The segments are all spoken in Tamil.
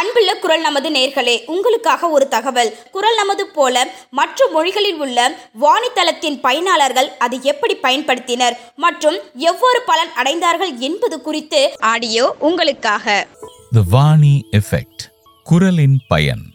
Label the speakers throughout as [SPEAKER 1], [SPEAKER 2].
[SPEAKER 1] அன்புள்ள குரல் நமது நேர்களே உங்களுக்காக ஒரு தகவல் குரல் நமது போல மற்ற மொழிகளில் உள்ள வாணித்தளத்தின் பயனாளர்கள் அதை எப்படி பயன்படுத்தினர் மற்றும் எவ்வாறு பலன் அடைந்தார்கள் என்பது குறித்து ஆடியோ உங்களுக்காக
[SPEAKER 2] த வாணி எஃபெக்ட் குரலின் பயன்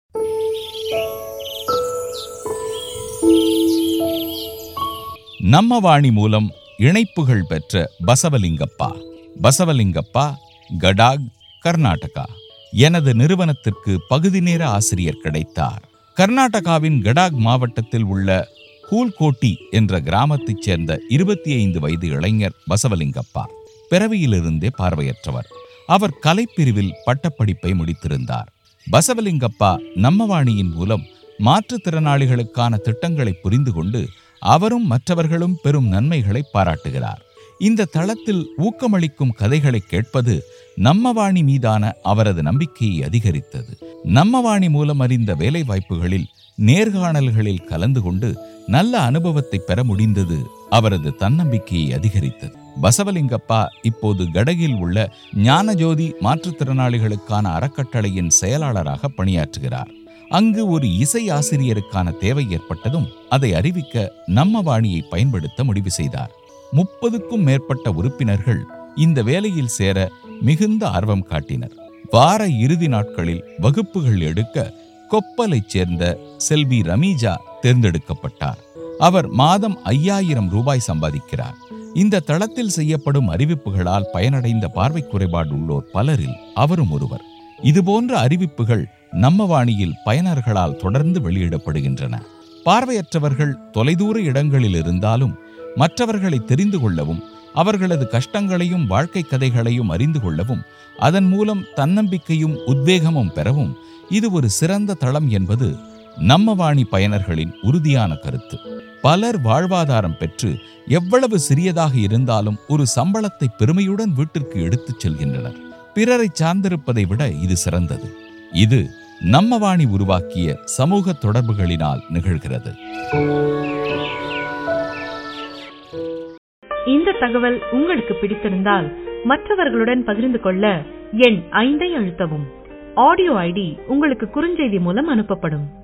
[SPEAKER 2] நம்ம வாணி மூலம் இணைப்புகள் பெற்ற பசவலிங்கப்பா பசவலிங்கப்பா கடாக் கர்நாடகா எனது நிறுவனத்திற்கு பகுதி நேர ஆசிரியர் கிடைத்தார் கர்நாடகாவின் கடாக் மாவட்டத்தில் உள்ள ஹூல்கோட்டி என்ற கிராமத்தைச் சேர்ந்த இருபத்தி ஐந்து வயது இளைஞர் பசவலிங்கப்பா பிறவியிலிருந்தே பார்வையற்றவர் அவர் கலைப்பிரிவில் பட்டப்படிப்பை முடித்திருந்தார் பசவலிங்கப்பா நம்மவாணியின் மூலம் மாற்றுத்திறனாளிகளுக்கான திட்டங்களை புரிந்து கொண்டு அவரும் மற்றவர்களும் பெரும் நன்மைகளை பாராட்டுகிறார் இந்த தளத்தில் ஊக்கமளிக்கும் கதைகளை கேட்பது நம்மவாணி மீதான அவரது நம்பிக்கையை அதிகரித்தது நம்மவாணி மூலம் அறிந்த வேலை வாய்ப்புகளில் நேர்காணல்களில் கலந்து கொண்டு நல்ல அனுபவத்தை பெற முடிந்தது அவரது தன்னம்பிக்கையை அதிகரித்தது பசவலிங்கப்பா இப்போது கடகில் உள்ள ஞானஜோதி மாற்றுத்திறனாளிகளுக்கான அறக்கட்டளையின் செயலாளராக பணியாற்றுகிறார் அங்கு ஒரு இசை ஆசிரியருக்கான தேவை ஏற்பட்டதும் அதை அறிவிக்க நம்ம வாணியை பயன்படுத்த முடிவு செய்தார் முப்பதுக்கும் மேற்பட்ட உறுப்பினர்கள் இந்த வேலையில் சேர மிகுந்த ஆர்வம் காட்டினர் வார இறுதி நாட்களில் வகுப்புகள் எடுக்க கொப்பலைச் சேர்ந்த செல்வி ரமீஜா தேர்ந்தெடுக்கப்பட்டார் அவர் மாதம் ஐயாயிரம் ரூபாய் சம்பாதிக்கிறார் இந்த தளத்தில் செய்யப்படும் அறிவிப்புகளால் பயனடைந்த பார்வை குறைபாடு உள்ளோர் பலரில் அவரும் ஒருவர் இதுபோன்ற அறிவிப்புகள் நம்ம வாணியில் பயனர்களால் தொடர்ந்து வெளியிடப்படுகின்றன பார்வையற்றவர்கள் தொலைதூர இடங்களில் இருந்தாலும் மற்றவர்களை தெரிந்து கொள்ளவும் அவர்களது கஷ்டங்களையும் வாழ்க்கை கதைகளையும் அறிந்து கொள்ளவும் அதன் மூலம் தன்னம்பிக்கையும் உத்வேகமும் பெறவும் இது ஒரு சிறந்த தளம் என்பது நம்ம வாணி பயனர்களின் உறுதியான கருத்து பலர் வாழ்வாதாரம் பெற்று எவ்வளவு சிறியதாக இருந்தாலும் ஒரு சம்பளத்தை பெருமையுடன் வீட்டிற்கு எடுத்துச் செல்கின்றனர் பிறரை சார்ந்திருப்பதை விட இது சிறந்தது இது நம்ம வாணி உருவாக்கிய சமூக தொடர்புகளினால் நிகழ்கிறது
[SPEAKER 3] இந்த தகவல் உங்களுக்கு பிடித்திருந்தால் மற்றவர்களுடன் பகிர்ந்து கொள்ள எண் ஐந்தை அழுத்தவும் ஆடியோ ஐடி உங்களுக்கு குறுஞ்செய்தி மூலம் அனுப்பப்படும்